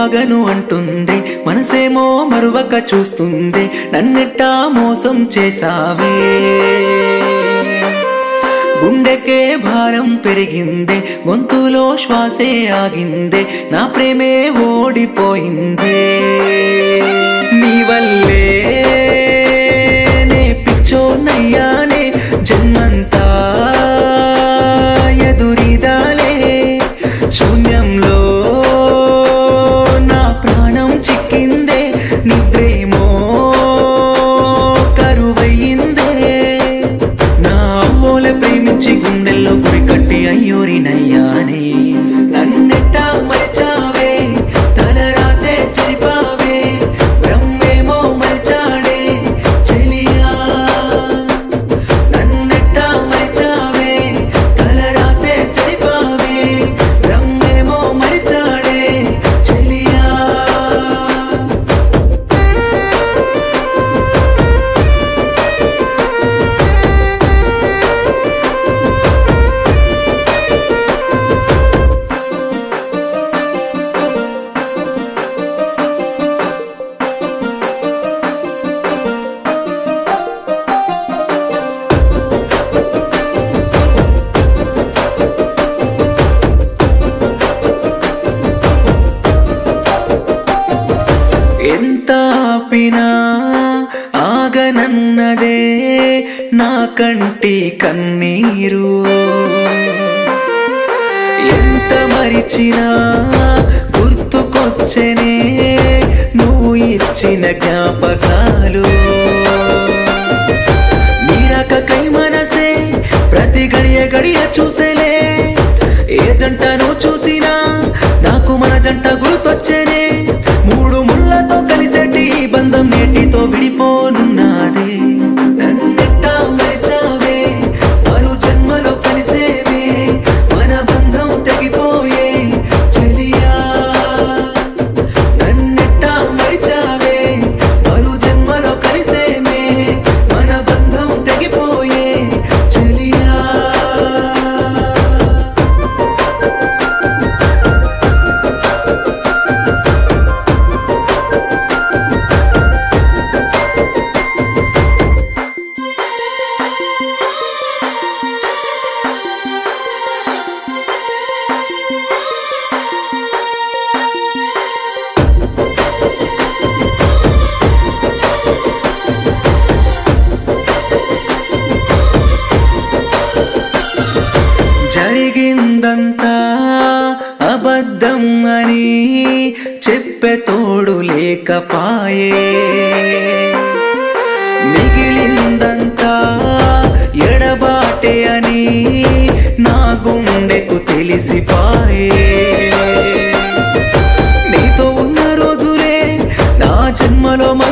ఆగను అంటుంది మనసేమో మరువక చూస్తుంది నన్నెట్టా మోసం చేసావే గుండెకే భారం పెరిగిందే గొంతులో శ్వాసే ఆగిందే నా ప్రేమే ఓడిపోయిందే నీ వల్లే నే పిచ్చోనయ్యానే జన్మంతా ఎదురిదాలే శూన్యంలో నా ప్రాణం చిక్కిందే నిద్రేమో కరువయ్యిందే నా అవ్వోల ప్రేమించి గుండెల్లో గుడి కట్టి అయ్యూరినయ్యానే నన్నెట్టా మరిచావే తలరాతే చెరిపావే బ్రహ్మేమో మరిచాడే చెలియా నన్నెట్టా మరిచావే తలరాతే చెరిపావే బ్రహ్మేమో మరిచాడే చెలియా ఎంత ఆపినా ఆగనన్నదే నా కంటి కన్నీరు ఎంత మరిచినా గుర్తుకొచ్చనే నువ్వు ఇచ్చిన జ్ఞాపకాలు నీరాకకై మనసే ప్రతి గడియ గడియ చూసేలే ఏ జంటను చూసినా నాకు మన జంట గుర్తొచ్చేనే మూడు ముళ్ళతో కలిసేటి ఈ బంధం నేటితో విడిపోనున్నదే నన్నెట్టా మరిచావే మరు జన్మలో కలిసేవే మన బంధం తెగిపోయే చెలియా నన్నెట్టా మరిచావే మరు జన్మలో కలిసేమే మన బంధం తెగిపోయే చెలియా జరిగిందంతా అబద్ధం అని చెప్పే తోడు లేకపాయే మిగిలిందంతా ఎడబాటే అని నా గుండెకు తెలిసిపాయే నీతో ఉన్న రోజులే నా జన్మలో